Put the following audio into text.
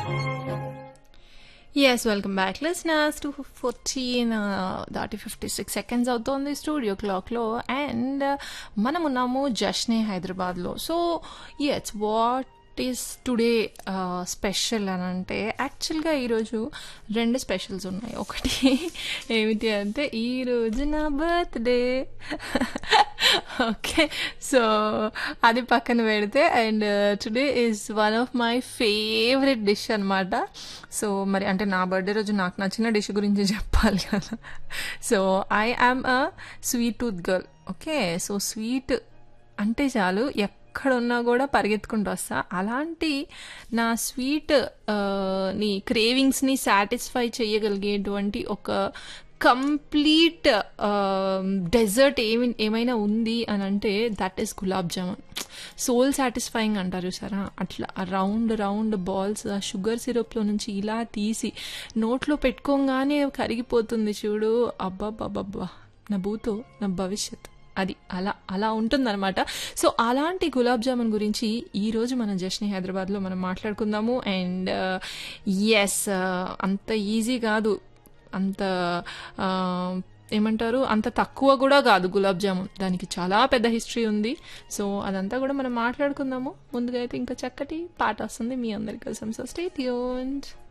Yes, welcome back, listeners, to 14 uh, దాటి fifty six seconds అవుతోంది studio క్లాక్లో and మనమున్నాము జష్నే హైదరాబాద్లో so yes what is today special అని అంటే యాక్చువల్గా ఈరోజు రెండు స్పెషల్స్ ఉన్నాయి ఒకటి ఏమిటి అంటే ఈరోజు నా బర్త్డే ఓకే సో అది పక్కన పెడితే and today is one of my favourite dish అనమాట సో మరి అంటే నా బర్త్డే రోజు నాకు నచ్చిన డిష్ గురించి చెప్పాలి కదా so I am a sweet tooth girl okay so sweet అంటే చాలు ఎక్కడున్నా కూడా పరిగెత్తుకుంటూ వస్తా అలాంటి నా స్వీట్ ని క్రేవింగ్స్ని సాటిస్ఫై చేయగలిగేటువంటి ఒక కంప్లీట్ డెజర్ట్ ఏమి ఏమైనా ఉంది అని అంటే that is gulab jamun soul satisfying అంటారు చూసారా అట్లా రౌండ్ రౌండ్ బాల్స్ ఆ షుగర్ సిరప్లో నుంచి ఇలా తీసి నోట్లో పెట్టుకోగానే కరిగిపోతుంది చూడు అబ్బాబ్బాబ్బా నా భూతో నా భవిష్యత్ అది అలా అలా ఉంటుందన్నమాట సో అలాంటి గులాబ్ జామున్ గురించి ఈరోజు మనం జస్ని హైదరాబాద్లో మనం మాట్లాడుకుందాము అండ్ ఎస్ అంత ఈజీ కాదు అంత ఏమంటారు అంత తక్కువ కూడా కాదు గులాబ్ జామున్ దానికి చాలా పెద్ద హిస్టరీ ఉంది సో అదంతా కూడా మనం మాట్లాడుకుందాము ముందుగా అయితే ఇంకా చక్కటి పాట వస్తుంది మీ అందరి కోసం సో స్టేట్ యూన్